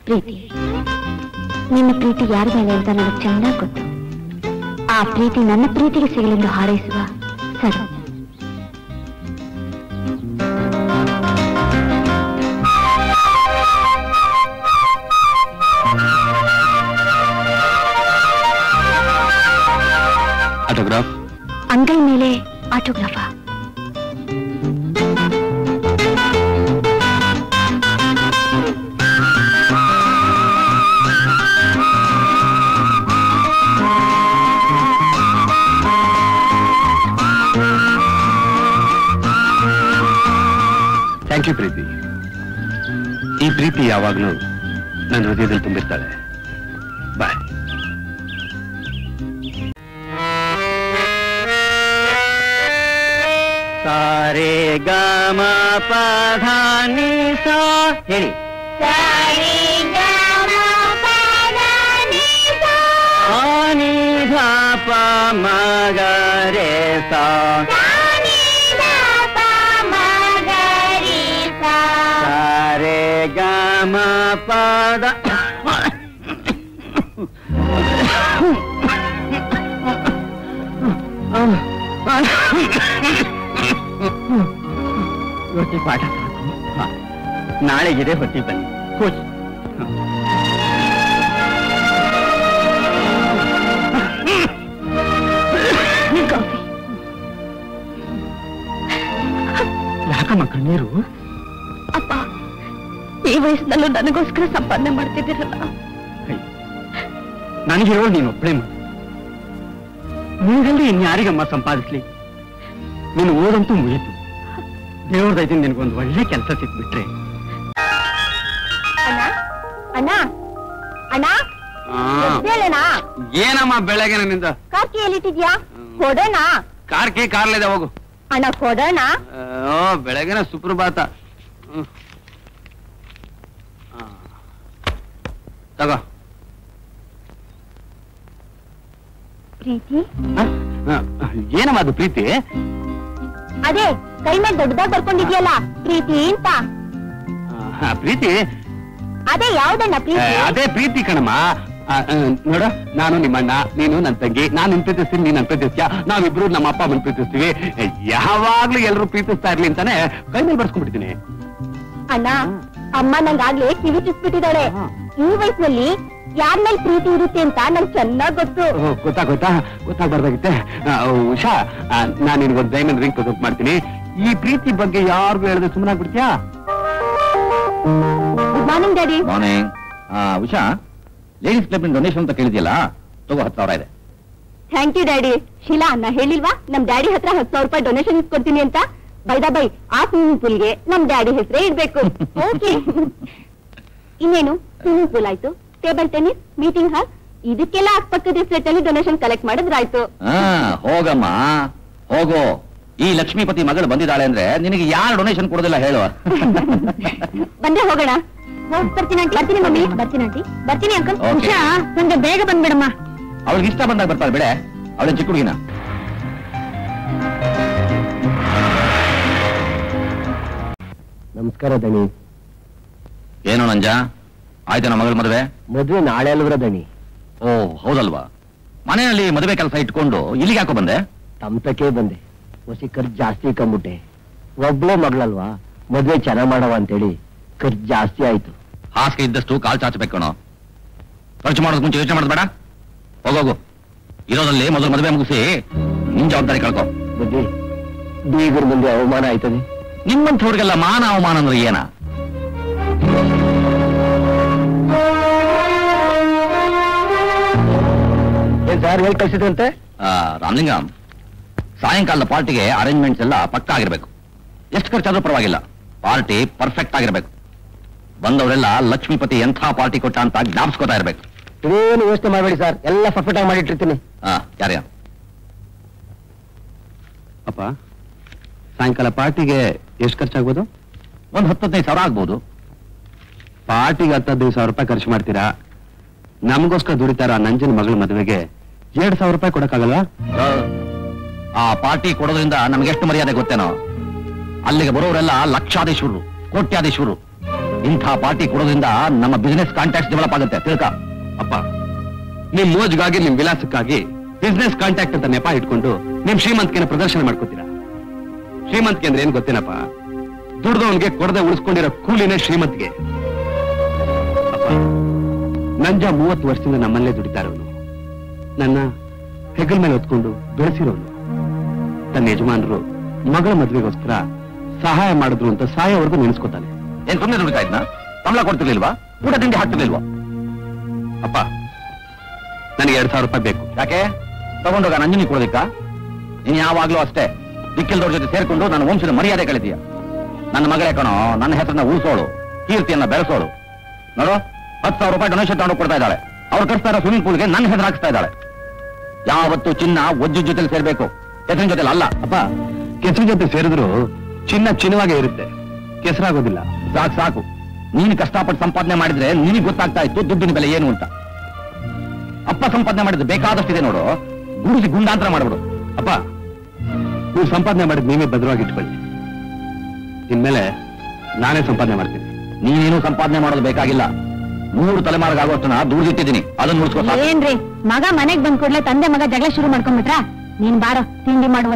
ಪ್ರೀತಿ ನಿನ್ನ ಪ್ರೀತಿ ಯಾರ ಮೇಲೆ ಅಂತ ನನಗೆ ಚೆನ್ನಾಗಿ ಗೊತ್ತು ಆ ಪ್ರೀತಿ ನನ್ನ ಪ್ರೀತಿಗೆ ಸಿಗಲೆಂದು ಹಾರೈಸುವ ಸರ್ ಆಟೋಗ್ರಾಫ್ ಅಂಗೈ ಮೇಲೆ ಆಟೋಗ್ರಾಫಾ ಥ್ಯಾಂಕ್ ಯು ಪ್ರೀತಿ ಈ ಪ್ರೀತಿ ಯಾವಾಗಲೂ ನನ್ನ ಹೃದಯದಲ್ಲಿ ತುಂಬಿರ್ತಾಳೆ ಬಾಯ್ ಸಾರೆ ಗಮ ಪಧಾನಿ ಸಾ ಹೇಳಿ ಆನಿ ಧಾಪ ಮಗರೆ ಸಾ ಸಾರೆ ಗಮ ಪದ ಇವತ್ತಿಗೆ ಪಾಠ ಸಾಕು ಹಾ. ನಾಳೆಗಿದೆ ಹೊತ್ತಿಗೆ ಬನ್ನಿ ಕೂಚ್ ಕಾಫಿ ಯಾಕಮ್ಮ ಕಣ್ಣೀರು ಅಪ್ಪ ಈ ವಯಸ್ಸಿನಲ್ಲೂ ನನಗೋಸ್ಕರ ಸಂಪಾದನೆ ಮಾಡ್ತಿದ್ದೀರಲ್ಲ ನನಗಿರೋ ನೀನು ಒಬ್ಬಳೇ ಮಗ ನಿನ್ಗಲ್ಲಿ ಇನ್ಯಾರಿಗಮ್ಮ ಸಂಪಾದಿಸ್ಲಿ ನೀನು ಓದಂತೂ ಮುಗೀತು ದೇವ್ರ ದಯದಿಂದ ನಿನಗೊಂದು ಒಳ್ಳೆ ಕೆಲಸ ಸಿಕ್ಬಿಟ್ರೆ ಅಣ್ಣ ಅಣ್ಣ ಅಣ್ಣ ಹೇಳಣ್ಣ ಏನಮ್ಮ ಬೆಳಗ್ಗೆ ನನ್ನಿಂದ ಕಾಕಿ ಎಲ್ಲಿಟ್ಟಿದ್ಯಾ ಕೊಡೋಣ ಕಾರ್ಕಿ ಕಾರ್ಲಿದೆ ಹೋಗು ಅಣ್ಣ ಕೊಡೋಣ ಓ ಬೆಳಗಿನ ಸುಪ್ರಭಾತ ಹ್ಮ್. ಆ. ತಗೋ ಪ್ರೀತಿ ಆ, ಆ, ಏನಮ್ಮ ಅದು ಪ್ರೀತಿ ಅದೇ ಕೈ ಮೇಲೆ ದೊಡ್ಡದಾಗಿ ಬರ್ಕೊಂಡಿದ್ಯಲ್ಲ ಪ್ರೀತಿ ಅಂತ ಆ, ಪ್ರೀತಿ ಅದೇ ಯಾವ್ದಣ್ಣ ಆ, ಪ್ರೀತಿ ಅದೇ ಪ್ರೀತಿ ಕಣಮ್ಮ ಆ, ಆ, ನೋಡು ನಾನು ನಿಮ್ಮಣ್ಣ ನೀನು ನನ್ನ ತಂಗಿ ನಾನು ನಿನ್ ಪ್ರೀತಿಸ್ತೀನಿ ನೀನ್ ನನ್ ಪ್ರೀತಿಸ್ತೀಯ ನಾವಿಬ್ರು ನಮ್ಮ ಅಪ್ಪ ಅಮ್ಮನ್ ಪ್ರೀತಿಸ್ತೀವಿ ಯಾವಾಗ್ಲೂ ಎಲ್ರು ಪ್ರೀತಿಸ್ತಾ ಇರ್ಲಿ ಅಂತಾನೆ ಕೈ ಮೇಲೆ ಬರ್ಸ್ಕೊಂಡ್ಬಿಡ್ತೀನಿ ಅಣ್ಣ ಅಮ್ಮ ನಂಗಾಗ್ಲೇ ಕಿವಿ ಚುಚ್ಬಿಟ್ಟಿದ್ದಾಳೆ ಹಾ. ಈ ವಯಸ್ಸಿನಲ್ಲಿ ಯಾರ ಮೇಲೆ ಪ್ರೀತಿ ಇರುತ್ತೆ ಅಂತ ನಂಗೆ ಚೆನ್ನಾಗ್ ಗೊತ್ತು ಓ, ಗೊತ್ತಾ ಗೊತ್ತಾ ಗೊತ್ತಾಗ್ಬಾರ್ದಾಗಿತ್ತೆ ಆ, ಉಷಾ ಆ, ನಾನ್ ನಿನ್ಗೊಂದು ಡೈಮಂಡ್ ರಿಂಗ್ ಪ್ರೆಸೆಂಟ್ ಮಾಡ್ತೀನಿ ಈ ಪ್ರೀತಿ ಬಗ್ಗೆ ಯಾರಿಗೂ ಹೇಳಿದ್ರೆ ಸುಮ್ಮನಾಗ್ಬಿಡ್ತೀಯಾ good morning daddy morning Usha ladies club donation ಅಂತ ಕೇಳಿದ್ಯಲ್ಲ ತಗೋ ಹತ್ತು ಸಾವಿರ ಇದೆ ಥ್ಯಾಂಕ್ ಯು ಡ್ಯಾಡಿ ಶೀಲಾ ನಾ ಹೇಳಿಲ್ವಾ ನಮ್ ಡ್ಯಾಡಿ ಹತ್ರ ಹತ್ತು ಸಾವಿರ ರೂಪಾಯಿ ಡೊನೇಷನ್ ಇಸ್ಕೊಡ್ತೀನಿ ಅಂತ ಬೈದ ಬೈ ಆ ಸ್ವಿಮ್ಮಿಂಗ್ ಪೂಲ್ಗೆ ನಮ್ ಡ್ಯಾಡಿ ಹೆಸರೇ ಇಡ್ಬೇಕು ಓಕೆ ಇನ್ನೇನು ಸ್ವಿಮ್ಮಿಂಗ್ ಪೂಲ್ ಆಯ್ತು ಟೇಬಲ್ ಟೆನ್ನಿಸ್ ಮೀಟಿಂಗ್ ಹಾಲ್ ಇದಕ್ಕೆಲ್ಲ ಅಕ್ಕಪಕ್ಕದ ಹೆಸರಲ್ಲಿ ಡೊನೇಷನ್ ಕಲೆಕ್ಟ್ ಮಾಡಿದ್ರಾಯ್ತು ಹಾ ಹೋಗಮ್ಮ ಹೋಗು ಈ ಲಕ್ಷ್ಮೀಪತಿ ಮಗಳು ಬಂದಿದ್ದಾಳೆ ಅಂದ್ರೆ ನಿನಗೆ ಯಾರು ಡೊನೇಷನ್ ಕೊಡೋದಿಲ್ಲ ಹೇಳು ಬಂದೆ ಹೋಗೋಣ ಹೋಗ್ ಬರ್ತೀನಿ ಆಂಟಿ ಬರ್ತೀನಿ ಮಮ್ಮಿ ಬರ್ತೀನಿ ಆಂಟಿ ಬರ್ತೀನಿ ಅಂಕಲ್ Okay. ಉಷಾ ನಂಗೆ ಬೇಗ ಬಂದ್ಬಿಡಮ್ಮ ಅವಳಿಗೆ ಇಷ್ಟ ಬಂದಾಗ ಬರ್ತಾಳೆ ಬಿಡೆ ಅವಳ ಚಿಕ್ಕ ಹುಡುಗಿನ ನಮಸ್ಕಾರ ದಣಿ ಏನೋ ನಂಜ ಆಯ್ತೇನೋ ಮಗಳ ಮದುವೆ ಮದುವೆ ನಾಳೆ ಅಲ್ವರ ದಣಿ ಓ ಹೌದಲ್ವಾ ಮನೆಯಲ್ಲಿ ಮದುವೆ ಕೆಲಸ ಇಟ್ಕೊಂಡು ಇಲ್ಲಿಗೆ ಯಾಕೋ ಬಂದೆ ತಮ್ತಕ್ಕೆ ಬಂದೆ ಹೊಸಿ ಖರ್ಚು ಜಾಸ್ತಿ ಕಂಬಿಟ್ಟೆ ಒಬ್ಳೆ ಮಗಳಲ್ವಾ ಮದ್ವೆ ಚೆನ್ನಾಗ್ ಮಾಡವ ಅಂತೇಳಿ ಖರ್ಚು ಜಾಸ್ತಿ ಆಯ್ತು ಹಾಸಿಗೆ ಇದ್ದಷ್ಟು ಕಾಲ್ ಚಾಚಬೇಕು ಕಣೋ ಖರ್ಚು ಮಾಡೋದ್ ಮುಂಚೆ ಯೋಚನೆ ಮಾಡೋದು ಬೇಡ ಹೋಗೋಗು ಇರೋದಲ್ಲಿ ಮೊದಲು ಮದುವೆ ಮುಗಿಸಿ ನಿನ್ ಜವಾಬ್ದಾರಿ ಕಳ್ಕೊ ಬುದ್ಧಿ ಬೀಗರ ಮುಂದೆ ಅವಮಾನ ಆಯ್ತದೆ ನಿಮ್ಮಂಥವ್ರಿಗೆಲ್ಲ ಮಾನ ಅವಮಾನ ಅಂದ್ರೆ ಏನ ಏನ್ ಸರ್ ಹೇಳಿ ಕಳ್ಸಿದಂತೆ ಆ, ರಾಮಲಿಂಗಂ ಸಾಯಂಕಾಲದ ಪಾರ್ಟಿಗೆ ಅರೇಂಜ್ಮೆಂಟ್ಸ್ ಎಲ್ಲ ಪಕ್ಕಾ ಆಗಿರ್ಬೇಕು ಎಷ್ಟು ಖರ್ಚಾದ್ರೂ ಪರವಾಗಿಲ್ಲ ಪಾರ್ಟಿ ಪರ್ಫೆಕ್ಟ್ ಆಗಿರ್ಬೇಕು ಬಂದವರೆಲ್ಲ ಲಕ್ಷ್ಮೀಪತಿ ಎಂಥ ಪಾರ್ಟಿ ಕೊಟ್ಟ ಅಂತ ಜ್ಞಾಪಿಸ್ಕೋತಾ ಇರ್ಬೇಕು ಏನು ಯೋಚನೆ ಮಾಡಬೇಡಿ ಸರ್ ಎಲ್ಲ ಪರ್ಫೆಕ್ಟ್ ಆಗಿ ಮಾಡಿಟ್ಟಿರ್ತೀನಿ ಆ, ಯಾರ್ಯ ಅಪ್ಪ ಸಾಯಂಕಾಲ ಪಾರ್ಟಿಗೆ ಎಷ್ಟು ಖರ್ಚಾಗ್ಬೋದು ಒಂದ್ ಹತ್ತು ಹದಿನೈದು ಸಾವಿರ ಆಗ್ಬೋದು ಪಾರ್ಟಿಗೆ ಹತ್ತು ಹದಿನೈದು ಸಾವಿರ ರೂಪಾಯಿ ಖರ್ಚು ಮಾಡ್ತೀರಾ ನಮಗೋಸ್ಕರ ದುಡಿತಾರ ನಂಜನ ಮಗಳ ಮದುವೆಗೆ ಎರಡ್ ಸಾವಿರ ರೂಪಾಯಿ ಕೊಡಕ್ಕಾಗಲ್ವಾ ಆ, ಆ ಪಾರ್ಟಿ ಕೊಡೋದ್ರಿಂದ ನಮ್ಗೆ ಎಷ್ಟು ಮರ್ಯಾದೆ ಗೊತ್ತೇನೋ ಅಲ್ಲಿಗೆ ಬರೋರೆಲ್ಲ ಲಕ್ಷಾಧೀಶ್ವರರು ಕೋಟ್ಯಾಧೀಶ್ವರರು ಇಂಥ ಪಾರ್ಟಿ ಕೊಡೋದ್ರಿಂದ ನಮ್ಮ ಬಿಸಿನೆಸ್ ಕಾಂಟ್ಯಾಕ್ಟ್ ಡೆವಲಪ್ ಆಗುತ್ತೆ ತಿಳ್ಕ ಅಪ್ಪ ನಿಮ್ ಮೋಜ್ಗಾಗಿ ನಿಮ್ ವಿಲಾಸಕ್ಕಾಗಿ ಬಿಸ್ನೆಸ್ ಕಾಂಟ್ಯಾಕ್ಟ್ ಅಂತ ನೆಪ ಇಟ್ಕೊಂಡು ನಿಮ್ ಶ್ರೀಮಂತಿಕೆನ ಪ್ರದರ್ಶನ ಮಾಡ್ಕೋತೀರಾ ಶ್ರೀಮಂತಿಕೆ ಅಂದ್ರೆ ಏನ್ ಗೊತ್ತೇನಪ್ಪ ದುಡ್ದವನ್ಗೆ ಕೊಡದೆ ಉಳಿಸ್ಕೊಂಡಿರೋ ಕೂಲಿನೇ ಶ್ರೀಮಂತಿಗೆ ಅಪ್ಪ ನಂಜ ಮೂವತ್ತು ವರ್ಷದಿಂದ ನಮ್ಮಲ್ಲೇ ದುಡಿತಾ ಇರೋನು ನನ್ನ ಹೆಗಲ್ ಮೇಲೆ ಹೊತ್ಕೊಂಡು ಬೆಳೆಸಿರೋನು ತನ್ನ ಯಜಮಾನರು ಮಗಳ ಮದ್ವೆಗೋಸ್ಕರ ಸಹಾಯ ಮಾಡಿದ್ರು ಅಂತ ಸಾಯೋವರೆಗೂ ನೆನೆಸ್ಕೊತಾನೆ ಏನ್ ಸುಮ್ಮನೆ ದುಡಿತಾ ಇದ್ನ ಸಂಬಳ ಕೊಡ್ತಿರ್ಲಿಲ್ವಾ ಊಟ ತಿಂಡಿ ಹಾಕ್ತಿರ್ಲಿಲ್ವಾ ಅಪ್ಪ ನನಗೆ ಎರಡ್ ಸಾವಿರ ರೂಪಾಯಿ ಬೇಕು ಯಾಕೆ ತಗೊಂಡೋಗ ನಂಜಿನಿ ಕೊಡೋದಿಕ್ಕ ನೀನ್ ಯಾವಾಗ್ಲೂ ಅಷ್ಟೇ ದಿಕ್ಕಿಲ್ದವ್ರ ಜೊತೆ ಸೇರ್ಕೊಂಡು ನನ್ನ ವಂಶದ ಮರ್ಯಾದೆ ಕಳಿತೀಯ ನನ್ನ ಮಗಳೇ ಕಣೋ ನನ್ನ ಹೆಸರನ್ನ ಉಳಿಸೋಳು ಕೀರ್ತಿಯನ್ನ ಬೆಳೆಸೋಳು ನೋಡು ಹತ್ತು ಸಾವಿರ ರೂಪಾಯಿ ಡೊನೇಷನ್ ತಗೊಂಡು ಕೊಡ್ತಾ ಇದ್ದಾಳೆ ಅವ್ರು ಕಟ್ತಾ ಇರೋ ಸ್ವಿಮ್ಮಿಂಗ್ ಪೂಲ್ಗೆ ನನ್ನ ಹೆಸರು ಹಾಕ್ಸ್ತಾ ಇದ್ದಾಳೆ ಯಾವತ್ತು ಚಿನ್ನ ಒಜ್ಜು ಜೊತೆಲಿ ಸೇರ್ಬೇಕು ಹೆಸರಿನ ಜೊತೆಲಿ ಅಲ್ಲ ಅಪ್ಪ ಕೆಸರು ಜೊತೆ ಸೇರಿದ್ರು ಚಿನ್ನ ಚಿನ್ನವಾಗೇ ಇರುತ್ತೆ ಕೆಸರಾಗೋದಿಲ್ಲ ಸಾಕು ಸಾಕು ನೀನು ಕಷ್ಟಪಟ್ಟು ಸಂಪಾದನೆ ಮಾಡಿದ್ರೆ ನಿನಗೆ ಗೊತ್ತಾಗ್ತಾ ಇತ್ತು ದುಡ್ಡಿನ ಬೆಲೆ ಏನು ಅಂತ ಅಪ್ಪ ಸಂಪಾದನೆ ಮಾಡಿದ್ದು ಬೇಕಾದಷ್ಟಿದೆ ನೋಡು ಗುಡಿಸಿ ಗುಂಡಾಂತರ ಮಾಡ್ಬಿಡು ಅಪ್ಪ ನೀವು ಸಂಪಾದನೆ ಮಾಡಿದ್ ನೀವೇ ಭದ್ರವಾಗಿ ಇಟ್ಕೊಳ್ಳಿ ಇನ್ಮೇಲೆ ನಾನೇ ಸಂಪಾದನೆ ಮಾಡ್ತೀನಿ ನೀನೇನು ಸಂಪಾದನೆ ಮಾಡೋದು ಬೇಕಾಗಿಲ್ಲ ಮೂರು ತಲೆಮಾರಿಗಾಗುವಷ್ಟನ್ನ ದುಡ್ದಿಟ್ಟಿದ್ದೀನಿ ಅದನ್ನ ಉಳಿಸ್ಕೊ ಸಾಕು. ಏನ್ರಿ ಮಗ ಮನೆಗ್ ಬಂದ್ ಕೂಡ್ಲೆ ತಂದೆ ಮಗ ಜಗಳ ಶುರು ಮಾಡ್ಕೊಂಡ್ಬಿಟ್ರ ನೀನ್ ಬಾರೋ ತಿಂಡಿ ಮಾಡುವ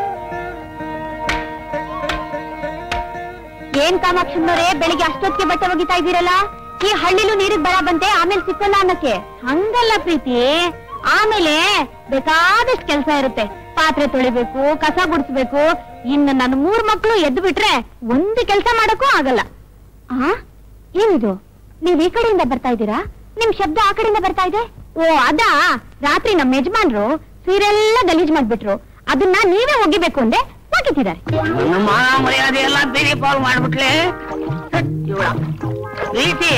ಏನ್ ಕಾಮಾಕ್ಷಮ್ಮನವ್ರೆ ಬೆಳಿಗ್ಗೆ ಅಷ್ಟೊತ್ತಿಗೆ ಬಟ್ಟೆ ಒಗಿತಾ ಇದ್ದೀರಲ್ಲ ಈ ಹಳ್ಳಿಲೂ ನೀರಿಗ್ ಬರ ಬಂತೆ ಆಮೇಲೆ ಸಿಕ್ಕಲ್ಲ ಅನ್ನಕ್ಕೆ ಹಂಗಲ್ಲ ಪ್ರೀತಿ ಆಮೇಲೆ ಬೇಕಾದಷ್ಟು ಕೆಲ್ಸ ಇರುತ್ತೆ ಪಾತ್ರೆ ತೊಳಿಬೇಕು ಕಸ ಗುಡಿಸ್ಬೇಕು ಇನ್ನು ನನ್ನ ಮೂರ್ ಮಕ್ಳು ಎದ್ದು ಬಿಟ್ರೆ ಒಂದು ಕೆಲ್ಸ ಮಾಡಕ್ಕೂ ಆಗಲ್ಲ ಆ ಏನಿದು ನೀವ್ ಈ ಕಡೆಯಿಂದ ಬರ್ತಾ ಇದ್ದೀರಾ ನಿಮ್ ಶಬ್ದ ಆ ಕಡೆಯಿಂದ ಬರ್ತಾ ಇದೆ ಓ ಅದಾ ರಾತ್ರಿ ನಮ್ ಯಜಮಾನ್ರು ಸೀರೆಲ್ಲ ಗಲೀಜ್ ಮಾಡ್ಬಿಟ್ರು ಅದನ್ನ ನೀವೇ ಒಗಿಬೇಕು ಅಂದೆ ಒಗಿತಿದ್ದಾರೆ ನನ್ನ ಮಾನ ಮರ್ಯಾದೆ ಎಲ್ಲ ಬೇರೆ ಪಾಲ್ ಮಾಡ್ಬಿಟ್ಲೆ ಇವಳ ಪ್ರೀತಿ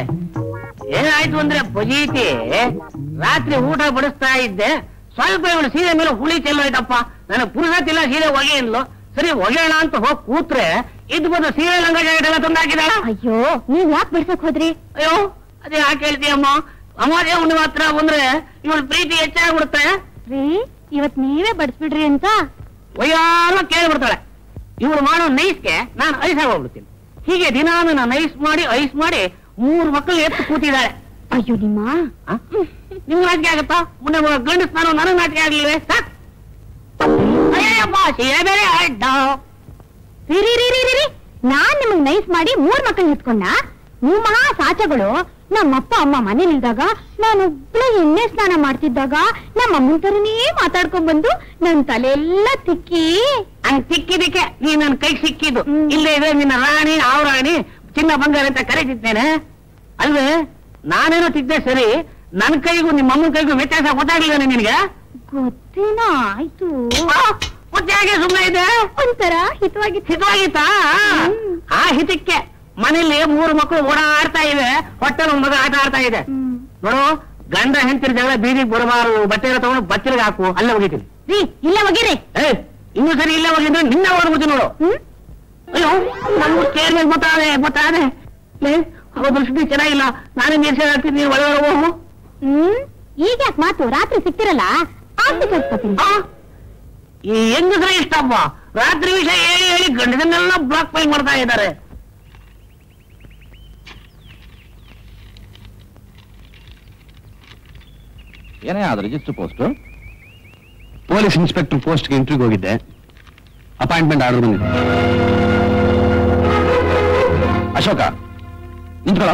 ಏನಾಯ್ತು ಅಂದ್ರೆ ಪಜೀತಿ ರಾತ್ರಿ ಊಟ ಬಡಿಸ್ತಾ ಇದ್ದೆ ಸ್ವಲ್ಪ ಇವಳು ಸೀರೆ ಮೇಲೆ ಹುಳಿ ಚೆಲ್ಲೋಯ್ತಪ್ಪ ನನಗೆ ಪುರುಸತ್ತಿಲ್ಲ ಸೀರೆ ಒಗೆಯನ್ಲು ಸರಿ ಒಗೆಯೋಣ ಅಂತ ಹೋಗಿ ಕೂತ್ರೆ ಇದ್ ಬಂದು ಸೀರೆ ಲಂಗ ಜಾಕೆಟ್ ಎಲ್ಲ ತಂದಾಕಿದಾಳ ಅಯ್ಯೋ ನೀವ್ ಯಾಕೆ ಬಿಡ್ಸಕ್ ಹೋದ್ರಿ ಅಯ್ಯೋ ಅದೇ ಯಾಕೆ ಹೇಳ್ತೀಯಮ್ಮ ಅಮಾವಾಸ್ಯೆ ಹುಣ್ಣಿಮೆ ಹತ್ರ ಬಂದ್ರೆ ಇವಳು ಪ್ರೀತಿ ಹೆಚ್ಚಾಗ್ಬಿಡುತ್ತೆ ರೀ ಇವತ್ ನೀವೇ ಬಡಿಸ್ಬಿಡ್ರಿ ಅಂತ ಒಯ್ಯಾಲ ಕೇಳ್ಬಿಡ್ತಾಳೆ ಇವಳು ಮಾಡೋ ನೈಸ್ಗೆ ನಾನು ಐಸ್ ಹೋಗ್ಬಿಡ್ತೀನಿ ಹೀಗೆ ದಿನಾನು ನಾನು ಐಸ್ ಮಾಡಿ ಐಸ್ ಮಾಡಿ ಮೂರು ಮಕ್ಕಳು ಎತ್ತು ಕೂತಿದ್ದಾಳೆ ಅಯ್ಯೋ ನಿಮ್ಮ ಆ? ನಿಮ್ಗೆ ನಾಚಿಕೆ ಆಗತ್ತಾ ಮುಂದೆ ಗಂಡಸ್ ನಾನು ನನಗ್ ನಾಚಿಕೆ ಆಗ್ಲಿಲ್ವೇ ಸಾಕ್ ಅಯ್ಯಪ್ಪ ಸೀರೆ ಬೇರೆ ಅಡ್ಡ ರೀ ರೀ ರೀ ರೀ ರೀ, ರೀ. ನಾನ್ ನಿಮಗ್ ನೈಸ್ ಮಾಡಿ ಮೂರ್ ಮಕ್ಕಳನ್ನ ಎತ್ಕೊಂಡ ನೀವು ಮಹಾ ಸಾಚಗಳು ನಮ್ಮಪ್ಪ ಅಮ್ಮ ಮನೇಲಿದ್ದಾಗ ನಾನೊಬ್ಳೆ ಎಣ್ಣೆ ಸ್ನಾನ ಮಾಡ್ತಿದ್ದಾಗ ನಮ್ಮ ಅಮ್ಮನ ತರನೇ ಮಾತಾಡ್ಕೊಂಡ್ ಬಂದು ನನ್ ತಲೆಯೆಲ್ಲ ತಿಕ್ಕಿ ಹಂಗ್ ಸಿಕ್ಕಿದಕ್ಕೆ ನೀ ನನ್ನ ಕೈಗೆ ಸಿಕ್ಕಿದ್ದು ಹ್ಮ್. ಇಲ್ಲೇ ಇದೆ ನಿನ್ನ ರಾಣಿ ಆವ್ ರಾಣಿ ಚಿನ್ನ ಬಂಗಾರ ಅಂತ ಕರೀತಿದ್ದೇನೆ ಅಲ್ವೇ ನಾನೇನೋ ತಿದ್ದೆ ಸರಿ ನನ್ನ ಕೈಗೂ ನಿಮ್ಮ ಅಮ್ಮನ ಕೈಗೂ ವ್ಯತ್ಯಾಸ ಗೊತ್ತಾಗ್ಲಿಲ್ಲ ನಿನಗೆ ಗೊತ್ತೇನೋ ಆಯ್ತು ಮತ್ತೆ ಹಾಗೆ ಸುಮ್ಮನೆ ಇದೆ ಒಂಥರ ಹಿತವಾಗಿ ಹಿತವಾಗಿತ್ತಾ ಹ್ಮ್. ಆ ಹಿತಕ್ಕೆ ಮನೇಲಿ ಮೂರು ಮಕ್ಕಳು ಓಡಾಡ್ತಾ ಇವೆ ಹೊಟ್ಟೆಲ್ ಒಂದ್ ಮಗ ಆಟ ಆಡ್ತಾ ಇದೆ ಹ್ಮ್. ನೋಡು ಗಂಡ ಹೆಂಡತಿರ ಜಗಳ ಬೀದಿಗೆ ಬರಬಾರದು ಬಟ್ಟೆ ಎಲ್ಲ ತಗೊಂಡು ಬಚ್ಚಲಿಗೆ ಹಾಕು ಅಲ್ಲೇ ಹೋಗಿದ್ದೀನಿ ರೀ ಇಲ್ಲ ಒಗಿರಿ ಏ ಇನ್ನೂ ಸರಿ ಇಲ್ಲೇ ಹೋಗಿದ್ರೆ ನಿನ್ನ ಹೊರಬಿಟ್ಟು ನೋಡು ಹ್ಮ್ ಅಯ್ಯೋ ನಮ್ಗೂ ಸ್ಟೇರ್ ಮೇಲೆ ಗೊತ್ತಾದೆ ಗೊತ್ತಾದೆ ಲೇ ಅವರ ದೃಷ್ಟಿ ಚೆನ್ನಾಗಿಲ್ಲ ನಾನೇ ನೀರ್ಸೆ ಹಾಕ್ತೀನಿ ನೀನು ಒಳಗಡೆ ಹೋಗು ಹ್ಮ್ ಈಗ ಯಾಕೆ ಮಾತು ರಾತ್ರಿ ಸಿಕ್ತಿರಲ್ಲ ಆಸ್ತಿ ಕಳ್ಸ್ಕೊತೀನಿ ಆ? ಈ ಹೆಂಗಸ್ರ ಇಷ್ಟಪ್ಪ ರಾತ್ರಿ ವಿಷಯ ಹೇಳಿ ಹೇಳಿ ಗಂಡದನ್ನೆಲ್ಲ ಬ್ಲಾಕ್ ಮೈಲ್ ಮಾಡ್ತಾ ಇದ್ದಾರೆ ಏನೇ ಅದು ರಿಜಿಸ್ಟರ್ ಪೋಸ್ಟ್ ಪೊಲೀಸ್ ಇನ್ಸ್ಪೆಕ್ಟರ್ ಪೋಸ್ಟ್ಗೆ ಇಂಟರ್ವ್ಯೂಗೆ ಹೋಗಿದ್ದೆ ಅಪಾಯಿಂಟ್ಮೆಂಟ್ ಆರ್ಡರ್ ಬಂದಿದೆ ಅಶೋಕ ನಿಂತ್ಕೊಳ್ಳ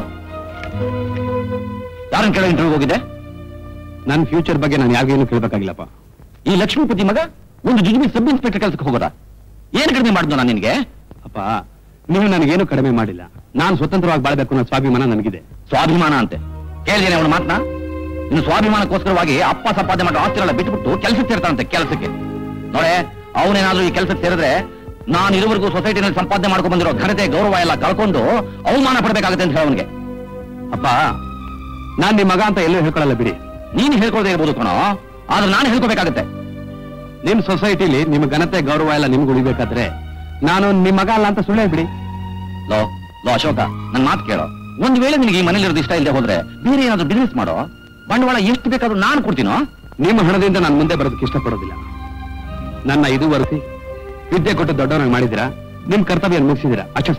ಯಾರನ್ನ ಕೇಳೋ ಇಂಟರ್ವ್ಯೂ ಹೋಗಿದೆ ನನ್ನ ಫ್ಯೂಚರ್ ಬಗ್ಗೆ ನಾನು ಯಾರಿಗೇನು ಕೇಳ್ಬೇಕಾಗಿಲ್ಲಪ್ಪ ಈ ಲಕ್ಷ್ಮೀಪತಿ ಮಗ ಒಂದು ಜುಜುಬಿ ಸಬ್ ಇನ್ಸ್ಪೆಕ್ಟರ್ ಕೆಲಸಕ್ಕೆ ಹೋಗೋದಾ ಏನ್ ಕಡಿಮೆ ಮಾಡಿದ್ನು ನಾನು ನಿನ್ಗೆ ಅಪ್ಪ ನೀವು ನನಗೇನು ಕಡಿಮೆ ಮಾಡಿಲ್ಲ ನಾನು ಸ್ವತಂತ್ರವಾಗಿ ಬಾಳ್ಬೇಕು ಅನ್ನೋ ಸ್ವಾಭಿಮಾನ ನನಗಿದೆ ಸ್ವಾಭಿಮಾನ ಅಂತೆ ಕೇಳಿದೇನೆ ಅವನ ಮಾತನ್ನ ಇನ್ನು ಸ್ವಾಭಿಮಾನಕ್ಕೋಸ್ಕರವಾಗಿ ಅಪ್ಪ ಸಂಪಾದನೆ ಮಾಡೋ ಆಸ್ತಿಗಳ ಬಿಟ್ಬಿಟ್ಟು ಕೆಲಸಕ್ಕೆ ಸೇರ್ತಾನಂತೆ ಕೆಲಸಕ್ಕೆ ನೋಡೆ ಅವನೇನಾದ್ರೂ ಈ ಕೆಲಸಕ್ಕೆ ಸೇರಿದ್ರೆ ನಾನು ಇದುವರೆಗೂ ಸೊಸೈಟಿನಲ್ಲಿ ಸಂಪಾದನೆ ಮಾಡ್ಕೊಂಡು ಬಂದಿರೋ ಘನತೆ ಗೌರವ ಎಲ್ಲ ಕಳ್ಕೊಂಡು ಅವಮಾನ ಪಡಬೇಕಾಗುತ್ತೆ ಅಂತ ಹೇಳಿ ಅವನಿಗೆ ಅಪ್ಪ ನಾನ್ ನಿಮ್ ಮಗ ಅಂತ ಎಲ್ಲೂ ಹೇಳ್ಕೊಳಲ್ಲ ಬಿಡಿ ನೀನು ಹೇಳ್ಕೊಳ್ಳದೆ ಇರ್ಬೋದು ಕಣೋ ಆದ್ರೆ ನಾನು ಹೇಳ್ಕೋಬೇಕಾಗತ್ತೆ ನಿಮ್ ಸೊಸೈಟಿಲಿ ನಿಮ್ ಘನತೆ ಗೌರವ ಎಲ್ಲ ನಿಮ್ಗೆ ಉಳಿಬೇಕಾದ್ರೆ ನಾನು ನಿಮ್ ಮಗ ಅಲ್ಲ ಅಂತ ಸುಳ್ಳೇ ಬಿಡಿ ಲೋ ಲೋ ಅಶೋಕ ನನ್ ಮಾತು ಕೇಳೋ ಒಂದ್ ವೇಳೆ ನಿನಗೆ ಈ ಮನೇಲಿರೋದು ಇಷ್ಟ ಇಲ್ಲದೆ ಹೋದ್ರೆ ಬೇರೆ ಏನಾದ್ರು ಬಿಸ್ನೆಸ್ ಮಾಡೋ ಬಂಡವಾಳ ಎಷ್ಟು ಬೇಕಾದ್ರೂ ನಾನು ಕೊಡ್ತೀನೋ ನಿಮ್ಮ ಹಣದಿಂದ ನಾನು ಮುಂದೆ ಬರೋದಕ್ಕೆ ಇಷ್ಟಪಡೋದಿಲ್ಲ ನನ್ನ ಇದುವರೆಸಿ ವಿದ್ಯೆ ಕೊಟ್ಟು ದೊಡ್ಡವನಾಗಿ ಮಾಡಿದ್ದೀರಾ ನಿಮ್ ಕರ್ತವ್ಯ ಮುಗಿಸಿದ್ದೀರಾ ಅಷ್ಟೇ ಸಾಕು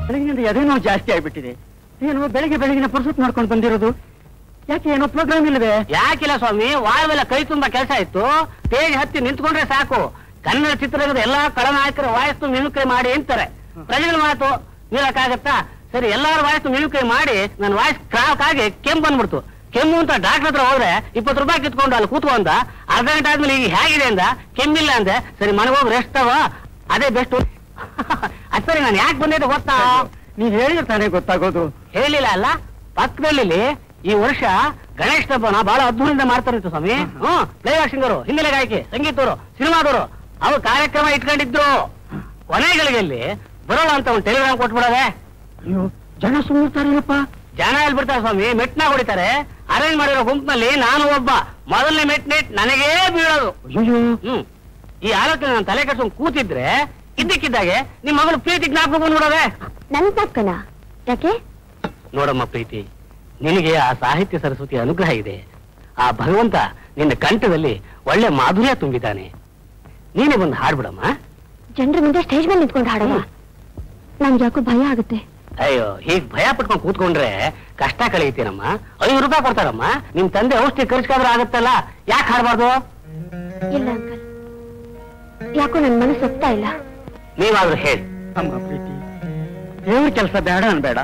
ಬೆಳಗಿನಿಂದ ಎದೇನೋ ಜಾಸ್ತಿ ಆಗ್ಬಿಟ್ಟಿದೆ ಏನು ಬೆಳಿಗ್ಗೆ ಬೆಳಗಿನ ಪುರುಸತ್ ಮಾಡ್ಕೊಂಡು ಬಂದಿರೋದು ಯಾಕೆ ಏನೋ ಪ್ರೋಗ್ರಾಮ್ ಇಲ್ಲದೆ ಯಾಕಿಲ್ಲ ಸ್ವಾಮಿ ವಾಯವೆಲ್ಲ ಕೈ ತುಂಬಾ ಕೆಲಸ ಇತ್ತು ತೇಜ್ ಹತ್ತಿ ನಿಂತ್ಕೊಂಡ್ರೆ ಸಾಕು ಕನ್ನಡ ಚಿತ್ರರಂಗದ ಎಲ್ಲಾ ಕಳನಾಯಕರ ವಾಯಸ್ಸು ಮಿಮಿಕ್ರಿ ಮಾಡಿ ಅಂತಾರೆ ಪ್ರಜೆಗಳ ಮಾತು ನಿಲ್ಲಕ್ಕಾಗತ್ತಾ ಸರಿ ಎಲ್ಲಾರ ವಾಯಸ್ಸು ಮಿಮಿಕ್ರಿ ಮಾಡಿ ನನ್ನ ವಾಯ್ಸ್ ಕ್ರಾಕ್ ಆಗಿ ಕೆಮ್ಮು ಬಂದ್ಬಿಡ್ತು ಕೆಮ್ಮು ಅಂತ ಡಾಕ್ಟರ್ ಹತ್ರ ಹೋದ್ರೆ ಇಪ್ಪತ್ತು ರೂಪಾಯಿ ಕಿತ್ಕೊಂಡು ಅಲ್ಲಿ ಕೂತ್ಕೊಂಡ ಅರ್ಧ ಗಂಟೆ ಆದ್ಮೇಲೆ ಈಗ ಹೇಗಿದೆ ಅಂದ ಕೆಮ್ಮಿಲ್ಲ ಅಂದೆ ಸರಿ ಮನೆಗೆ ಹೋಗಿ ರೆಸ್ಟ್ ತಗೋ ಅದೇ ಬೆಸ್ಟ್ ಅದ್ ಸರಿ ನಾನು ಯಾಕೆ ಬಂದಿದ್ದೆ ಗೊತ್ತಾ ನೀವ್ ಹೇಳಿದ್ರೆ ತಾನೇ ಗೊತ್ತಾಗೋದು ಹೇಳಿಲ್ಲ ಅಲ್ಲ ಪಕ್ಕದಲ್ಲಿ ಈ ವರ್ಷ ಗಣೇಶ ಹಬ್ಬನ ಬಹಳ ಅದ್ಭುತದಿಂದ ಮಾಡ್ತಾರಂತೆ ಸ್ವಾಮಿ ಹ್ಮ್ ಪ್ಲೇಬ್ಯಾಕ್ ಸಿಂಗರು ಹಿನ್ನೆಲೆ ಗಾಯಕಿ ಸಂಗೀತವರು ಸಿನಿಮಾದವರು ಅವ್ರು ಕಾರ್ಯಕ್ರಮ ಇಟ್ಕೊಂಡಿದ್ರು ಕೊನೆಗಳಿಗೆಲ್ಲಿ ಬರೋಣ ಅಂತ ಒಂದು ಟೆಲಿಗ್ರಾಮ್ ಕೊಟ್ಬಿಡವೆ ಅಯ್ಯೋ ಜನ ಸುಮ್ಮನೆ ಜನ ಎಲ್ಲಿ ಬಿಡ್ತಾರೆ ಸ್ವಾಮಿ ಮೆಟ್ನ ಹೊಡಿತಾರೆ ಅರೇಂಜ್ ಮಾಡಿರೋ ಗುಂಪಿನಲ್ಲಿ ನಾನು ಒಬ್ಬ ಮೊದಲನೇ ಮೆಟ್ ನೆಟ್ ನನಗೇ ಬೀಳೋದು ಅಯ್ಯೋ ಹ್ಮ್ ಈ ಆಲೋಚನೆ ನಾನು ತಲೆ ಕೆಡ್ಸ್ಕೊಂಡ್ ಕೂತಿದ್ರೆ ಇದ್ದಕ್ಕಿದ್ದಾಗೆ ನಿಮ್ ಮಗಳು ಪ್ರೀತಿ ಜ್ಞಾಪಕ ಬಂದ್ಬಿಡವೆ ನನ್ ತಕ್ಕನ ಯಾಕೆ ನೋಡಮ್ಮ ಪ್ರೀತಿ ನಿನಗೆ ಆ ಸಾಹಿತ್ಯ ಸರಸ್ವತಿ ಅನುಗ್ರಹ ಇದೆ ಆ ಭಗವಂತ ನಿನ್ನ ಕಂಠದಲ್ಲಿ ಒಳ್ಳೆ ಮಾಧುರ್ಯ ತುಂಬಿದ್ದಾನೆ ನೀನೇ ಬಂದು ಹಾಡ್ಬಿಡಮ್ಮ ಜನರ ಮುಂದೆ ಸ್ಟೇಜ್ ಮೇಲೆ ನಿಂತ್ಕೊಂಡು ಹಾಡೋಣ ನನ್ಗೆ ಯಾಕೋ ಭಯ ಆಗುತ್ತೆ ಅಯ್ಯೋ ಹೀಗ್ ಭಯ ಪಟ್ಕೊಂಡು ಕೂತ್ಕೊಂಡ್ರೆ ಕಷ್ಟ ಕಳೆಯುತ್ತೇನಮ್ಮ ಐದು ರೂಪಾಯಿ ಕೊಡ್ತಾರಮ್ಮ ನಿಮ್ ತಂದೆ ಔಷಧಿ ಖರ್ಚಾದ್ರೂ ಆಗತ್ತಲ್ಲ ಯಾಕೆ ಹಾಡ್ಬಾರ್ದು ಇಲ್ಲ ಅಂಕಲ್ ಯಾಕೋ ನನ್ ಮನಸ್ಸು ಒಪ್ತಾ ಇಲ್ಲ ನೀವಾದ್ರೂ ಹೇಳಿ ಅಮ್ಮ ಪ್ರೀತಿ ದೇವ್ರ ಕೆಲಸ ಬೇಡ ಅನ್ಬೇಡ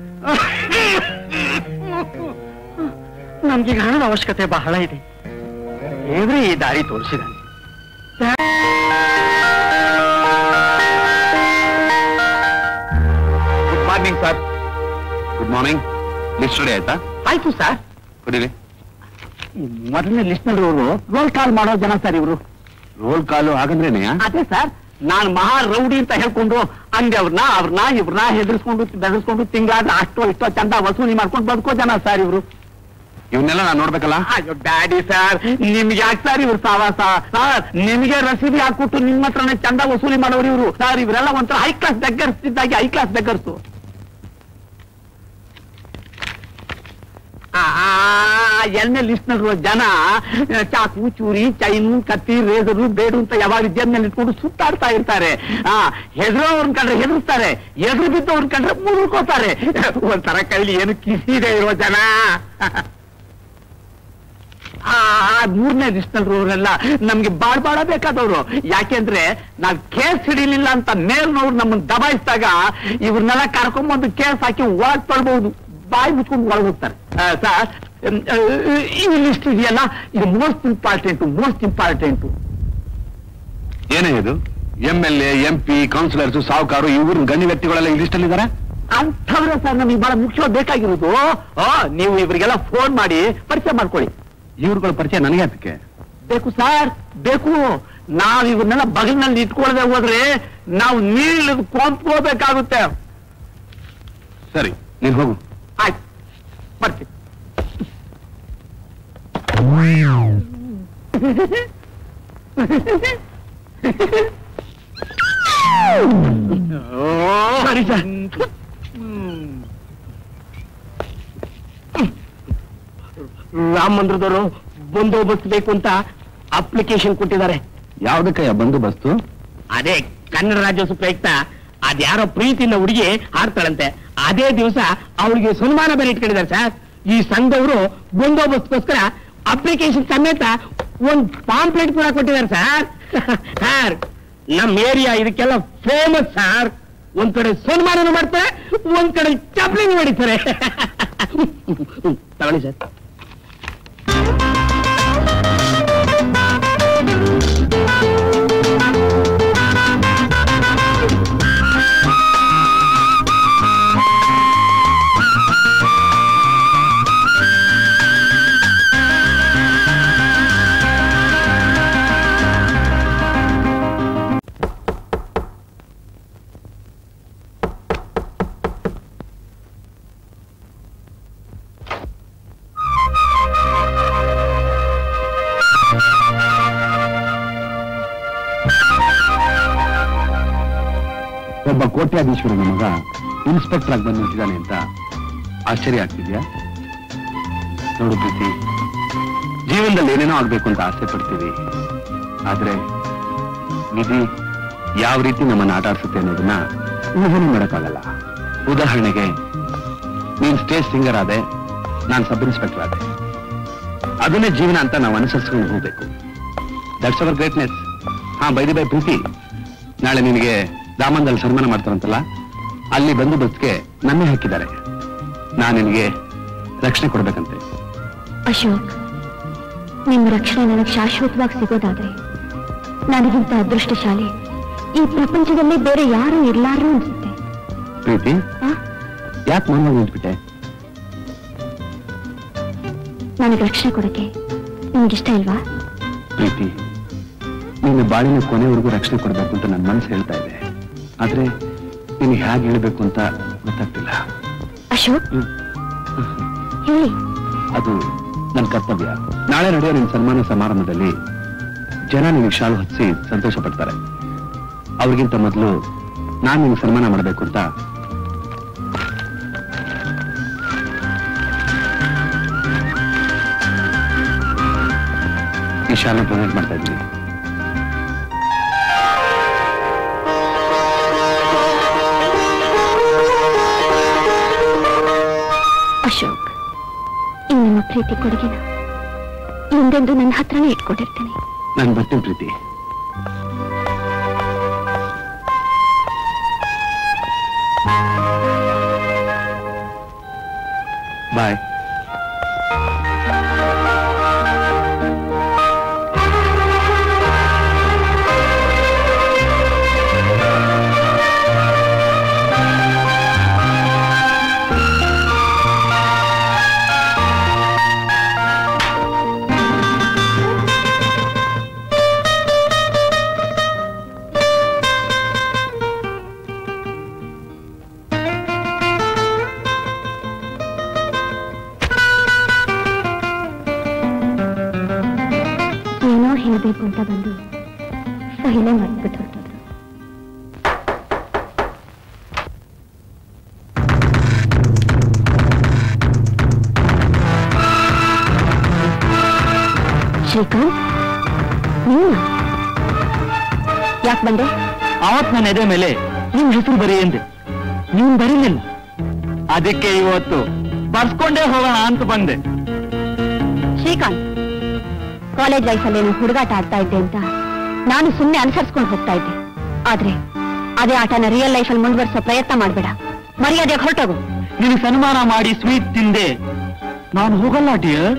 ನಮ್ಗೀಗ ಹಣದ ಅವಶ್ಯಕತೆ ಬಹಳ ಇದೆ ದೇವ್ರೇ ಈ ದಾರಿ ತೋರಿಸಿದಾನೆ good morning sir good morning list ready ಆಯ್ತಾ ಆಯ್ತು ಸರ್ ಕುಡೀರಿ ಮೊದಲನೇ ಲಿಸ್ಟ್ ನಲ್ಲಿ ಇವರು ರೋಲ್ ಕಾಲ್ ಮಾಡೋ ಜನ ಸರ್ ಇವರು ರೋಲ್ ಕಾಲು ಹಾಗಂದ್ರೇನೆ ಅದೇ ಸರ್ ನಾನು ಮಹಾ ರೌಡಿ ಅಂತ ಹೇಳ್ಕೊಂಡು ಹಂಗೆ ಅವ್ರನ್ನ ಅವ್ರನ್ನ ಇವ್ರನ್ನ ಹೆದರ್ಸ್ಕೊಂಡು ಬೆದರ್ಸ್ಕೊಂಡು ತಿಂಗಳಾದ ಅಷ್ಟೋ ಇಷ್ಟೋ ಚಂದ ವಸೂಲಿ ಮಾಡ್ಕೊಂಡು ಬದುಕೋ ಜನ ಸರ್ ಇವರು ಇವನ್ನೆಲ್ಲ ನಾನು ನೋಡ್ಬೇಕಲ್ಲ ಅಯ್ಯೋ ಡ್ಯಾಡಿ ಸರ್ ನಿಮ್ಗೆ ಯಾಕೆ ಸರ್ ಇವ್ರು ಸಾವಾಸ ಸರ್ ನಿಮಗೆ ರಸೀದಿ ಹಾಕ್ಬಿಟ್ಟು ನಿಮ್ಮ ಹತ್ರನೇ ಚಂದ ವಸೂಲಿ ಮಾಡೋರು ಇವರು ಸರ್ ಇವರೆಲ್ಲ ಒಂಥರ ಹೈ ಕ್ಲಾಸ್ ಬೆಗ್ಗರ್ಸ್ ಇದ್ದಾಗೆ ಹೈ ಕ್ಲಾಸ್ ಬೆಗ್ಗರ್ಸು ಎರಡನೇ ಲಿಸ್ಟ್ ನಲ್ಲಿರುವ ಜನ ಆ, ಚಾಕು ಚೂರಿ ಚೈನು ಕತ್ತಿ ರೇಸರು ಬೇಡು ಅಂತ ಯಾವಾಗ ಇದ್ದ ಮೇಲೆ ಇಟ್ಕೊಂಡು ಸುತ್ತಾಡ್ತಾ ಇರ್ತಾರೆ ಆ ಹೆದರೋರ್ನ ಕಂಡ್ರೆ ಹೆದರ್ಸ್ತಾರೆ ಎದುರು ಬಿದ್ದವ್ರನ್ನ ಕಂಡ್ರೆ ಮುದುಕೋತಾರೆ ಒಂಥರ ಕೈಲಿ ಏನು ಕಿಸಿದೆ ಇರೋ ಜನ ಆ ಮೂರನೇ ಲಿಸ್ಟ್ನಲ್ಲಿರೋರೆಲ್ಲ ನಮ್ಗೆ ಬಾಳ್ ಬಾಳ ಬೇಕಾದವ್ರು ಯಾಕೆಂದ್ರೆ ನಾವ್ ಕೇಸ್ ಹಿಡಿಲಿಲ್ಲ ಅಂತ ಮೇಲ್ನವ್ರು ನಮ್ಮನ್ನ ದಬಾಯಿಸಿದಾಗ ಇವ್ರನ್ನೆಲ್ಲ ಕರ್ಕೊಂಬಂದು ಕೇಸ್ ಹಾಕಿ ಒಳಗ್ ತೊಳ್ಬಹುದು ಬಾಯಿ ಮುಚ್ಕೊಂಡು ಒಳಗ್ ಹೋಗ್ತಾರೆ ಸರ್ ಈ ಲಿಸ್ಟ್ ಇದೆಯಲ್ಲ ಇದು ಮೋಸ್ಟ್ ಇಂಪಾರ್ಟೆಂಟ್ ಮೋಸ್ಟ್ ಇಂಪಾರ್ಟೆಂಟ್ ಏನೇ ಇದು M L A M P councillors ಸಾವುಕಾರು ಇವ್ರ ಗಣ್ಯ ವ್ಯಕ್ತಿಗಳೆಲ್ಲ ಈ ಲಿಸ್ಟ್ ಅಲ್ಲಿ ಇದಾರೆ ಅಂಥವ್ರೆ ಸರ್ ನಮಗೆ ಬಹಳ ಮುಖ್ಯವಾಗಿ ಬೇಕಾಗಿರೋದು ಆ, ನೀವು ಇವರಿಗೆಲ್ಲ ಫೋನ್ ಮಾಡಿ ಪರಿಚಯ ಮಾಡ್ಕೊಳ್ಳಿ ಇವ್ರುಗಳ ಪರಿಚಯ ನನಗೆ ಅದಕ್ಕೆ ಬೇಕು ಸರ್ ಬೇಕು ನಾವ್ ಇವನ್ನೆಲ್ಲ ಬಗಲ್ನಲ್ಲಿ ಇಟ್ಕೊಳ್ಳದೆ ಹೋದ್ರೆ ನಾವು ನೀರಿಳಿದು ಕೊಂಪ್ಕೋಬೇಕಾಗುತ್ತೆ ಸರಿ ನೀನ್ ಹೋಗು ಆಯ್ತು ಬರ್ತೀನಿ ಸರಿ ಸರ್ ರಾಮ ಮಂದಿರದವರು ಬಂದೋಬಸ್ತ್ ಬೇಕು ಅಂತ ಅಪ್ಲಿಕೇಶನ್ ಕೊಟ್ಟಿದ್ದಾರೆ ಯಾವ್ದಕ್ಕಯ್ಯ ಬಂದೋಬಸ್ತು ಅದೇ ಕನ್ನಡ ರಾಜ್ಯೋತ್ಸವ ಪ್ರಯುಕ್ತ ಅದ್ಯಾರೋ ಪ್ರೀತಿಯಿಂದ ಹುಡುಗಿ ಹಾಡ್ತಾಳಂತೆ ಅದೇ ದಿವಸ ಅವಳಿಗೆ ಸನ್ಮಾನ ಬೇರೆ ಇಟ್ಕೊಂಡಿದ್ದಾರೆ ಸರ್ ಈ ಸಂಘದವರು ಬಂದೋಬಸ್ತ್ಗೋಸ್ಕರ ಅಪ್ಲಿಕೇಶನ್ ಸಮೇತ ಒಂದ್ ಪಾಂಪ್ಲೆಟ್ ಕೂಡ ಕೊಟ್ಟಿದ್ದಾರೆ ಸರ್ ಸರ್ ನಮ್ ಏರಿಯಾ ಇದಕ್ಕೆಲ್ಲ ಫೇಮಸ್ ಸರ್ ಒಂದ್ ಕಡೆ ಸನ್ಮಾನನೂ ಮಾಡ್ತಾರೆ ಒಂದ್ ಕಡೆ ಚಪ್ಲಿಂಗ್ ಮಾಡಿದ್ದಾರೆ ತಗೊಳ್ಳಿ ಸರ್ ಒಬ್ಬ ಕೋಟ್ಯಾಧೀಶ್ವರನ ಮಗ ಇನ್ಸ್ಪೆಕ್ಟರ್ ಆಗಿ ಬಂದು ನಿಂತಿದ್ದಾನೆ ಅಂತ ಆಶ್ಚರ್ಯ ಆಗ್ತಿದ್ಯಾ ನೋಡು ಪ್ರೀತಿ ಜೀವನದಲ್ಲಿ ಏನೇನೋ ಆಗ್ಬೇಕು ಅಂತ ಆಸೆ ಪಡ್ತೀವಿ ಆದ್ರೆ ವಿಧಿ ಯಾವ ರೀತಿ ನಮ್ಮನ್ನ ಆಟ ಆಡ್ಸುತ್ತೆ ಅನ್ನೋದನ್ನ ಊಹನೆ ಮಾಡಕ್ಕಾಗಲ್ಲ ಉದಾಹರಣೆಗೆ ನೀನ್ ಸ್ಟೇಜ್ ಸಿಂಗರ್ ಆದೆ ನಾನು ಸಬ್ ಇನ್ಸ್ಪೆಕ್ಟರ್ ಆದೆ ಅದನ್ನೇ ಜೀವನ ಅಂತ ನಾವು ಅನುಸರಿಸ್ಕೊಂಡು ಹೋಗ್ಬೇಕು ದಟ್ಸ್ ಅವರ್ ಗ್ರೇಟ್ನೆಸ್ ಹಾ ಬೈದಿ ಬೈ ಪ್ರೀತಿ ನಾಳೆ ನಿನಗೆ ದಾಮಂದಲ್ಲಿ ಸನ್ಮಾನ ಮಾಡ್ತಾರಂತಲ್ಲ ಅಲ್ಲಿ ಬಂದು ಬಸ್ಗೆ ನನ್ನೇ ಹಾಕಿದ್ದಾರೆ ನಾನು ನಿನಗೆ ರಕ್ಷಣೆ ಕೊಡ್ಬೇಕಂತೆ ಅಶೋಕ್ ನಿಮ್ಮ ರಕ್ಷಣೆ ನನಗೆ ಶಾಶ್ವತವಾಗಿ ಸಿಗೋದಾದ್ರೆ ನನಗಿಂತ ಅದೃಷ್ಟಶಾಲಿ ಈ ಪ್ರಪಂಚದಲ್ಲಿ ಬೇರೆ ಯಾರೂ ಇರ್ಲಾರು ಅನ್ಸುತ್ತೆ ಪ್ರೀತಿ ಆ? ಯಾಕೆ ಮೌನವಾಗಿ ನಿಂತ್ಬಿಟ್ಟೆ ನನಗೆ ರಕ್ಷಣೆ ಕೊಡಕ್ಕೆ ನಿಮ್ಗಿಷ್ಟ ಇಲ್ವಾ ಪ್ರೀತಿ ನಿನ್ನ ಬಾಳಿನ ಕೊನೆವರೆಗೂ ರಕ್ಷಣೆ ಕೊಡಬೇಕು ಅಂತ ನನ್ನ ಮನಸ್ಸು ಹೇಳ್ತಾ ಇದೆ ಆದ್ರೆ ನಿನಗೆ ಹೇಗೆ ಹೇಳಬೇಕು ಅಂತ ಗೊತ್ತಾಗ್ತಿಲ್ಲ ಅಶೋಕ್ ಹೇಳಿ ಅದು ನನ್ನ ಕರ್ತವ್ಯ ನಾಳೆ ನಡೆಯೋ ನಿನ್ನ ಸನ್ಮಾನ ಸಮಾರಂಭದಲ್ಲಿ ಜನ ನಿನಗೆ ಶಾಲು ಹಚ್ಚಿ ಸಂತೋಷ ಪಡ್ತಾರೆ ಅವ್ರಿಗಿಂತ ಮೊದಲು ನಾನು ನಿನಗೆ ಸನ್ಮಾನ ಮಾಡಬೇಕು ಅಂತ ಈ ಶಾಲನ್ನ ಪ್ರೆಸೆಂಟ್ ಮಾಡ್ತಾ ಇದ್ದೀನಿ ಅಶೋಕ್ ಈ ನಿಮ್ಮ ಪ್ರೀತಿ ಕೊಡುಗೆನ ಎಂದೆಂದು ನನ್ನ ಹತ್ರನೇ ಇಟ್ಕೊಂಡಿರ್ತೇನೆ ನಾನು ಬರ್ತೀನಿ ಪ್ರೀತಿ ಬಾಯ್ ಏನೋ ಹೇಳಬೇಕು ಅಂತ ಬಂದು ಸಹಿಲೆ ಮರ್ತ್ಬಿಟ್ಟು ಹೊರಟೋದ್ರು ಶ್ರೀಕಾಂತ್ ನೀನ ಯಾಕೆ ಬಂದೆ ಅವತ್ ನನ್ನ ಎದೆ ಮೇಲೆ ನಿಮ್ ಹೆಸರು ಬರೀ ಎಂದೆ ನೀನ್ ಬರೀಲಿಲ್ಲ ಅದಕ್ಕೆ ಇವತ್ತು ಬರ್ಸ್ಕೊಂಡೇ ಹೋಗೋಣ ಅಂತ ಬಂದೆ ಶ್ರೀಕಾಂತ್ ಕಾಲೇಜ್ ಲೈಫಲ್ಲಿ ಹುಡುಗಾಟ ಆಡ್ತಾ ಇದ್ದೆ ಅಂತ ನಾನು ಸುಮ್ಮನೆ ಅನುಸರಿಸ್ಕೊಂಡು ಹೋಗ್ತಾ ಇದ್ದೆ ಆದ್ರೆ ಅದೇ ಆಟನ ರಿಯಲ್ ಲೈಫಲ್ಲಿ ಮುಂದುವರಿಸೋ ಪ್ರಯತ್ನ ಮಾಡ್ಬೇಡ ಮರ್ಯಾದೆಗೆ ಹೊರಟೋಗು ನಿನಗೆ ಸನ್ಮಾನ ಮಾಡಿ ಸ್ವೀಟ್ ತಿಂದೆ ನಾನು ಹೋಗಲ್ಲ ಡಿಯರ್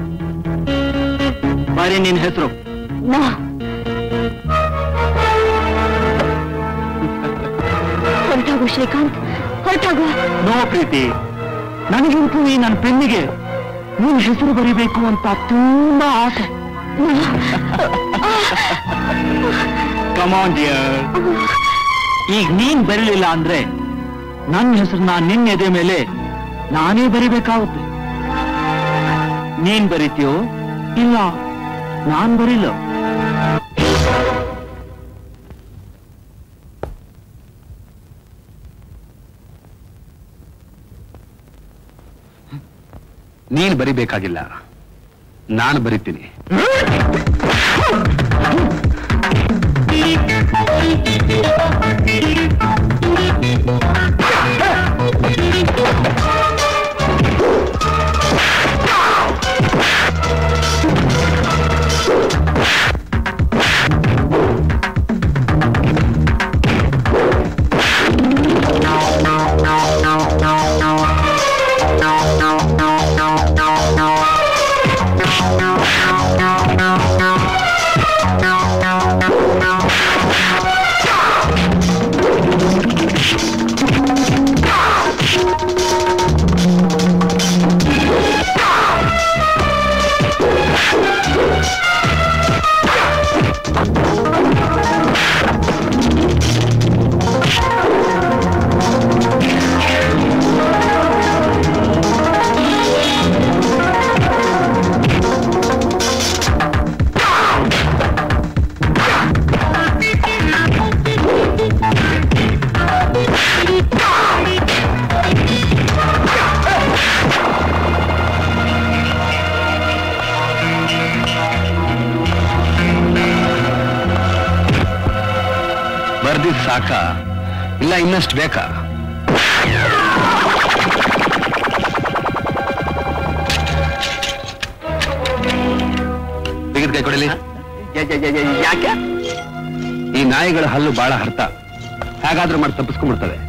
ಬರೀ ನಿನ್ ಹೆಸರು ನೋ ಹೊರಟೋಗು ಶ್ರೀಕಾಂತ್ ಹೊರಟೋಗು ನೋ ಪ್ರೀತಿ ನನಗಂತೂ ಈ ನನ್ನ ಪೆನ್ನಿಗೆ ನಿನ್ ಹೆಸರು ಬರಿಬೇಕು ಅಂತ ತುಂಬಾ ಆಸೆ ಕಮಾನ್ ಡಿಯರ್ ಈಗ ನೀನ್ ಬರಲಿಲ್ಲ ಅಂದ್ರೆ ನನ್ನ ಹೆಸರನ್ನ ನಿನ್ನ ಎದೆ ಮೇಲೆ ನಾನೇ ಬರಿಬೇಕಾಗುತ್ತೆ ನೀನ್ ಬರೀತೀಯೋ ಇಲ್ಲ ನಾನ್ ಬರೀಲ್ಲ ನೀನು ಬರಿಬೇಕಾಗಿಲ್ಲ ನಾನು ಬರಿತೀನಿ ಬರ್ದಿದ್ ಸಾಕ ಇಲ್ಲ ಇನ್ನಷ್ಟು ಬೇಕಾ ಕೈ ಕೊಡಲಿ ಯಾಕೆ ಈ ನಾಯಿಗಳ ಹಲ್ಲು ಬಹಳ ಹರ್ತ ಹೇಗಾದ್ರೂ ಮಾಡಿ ತಪ್ಪಿಸ್ಕೊಂಡ್ಬಿಡ್ತವೆ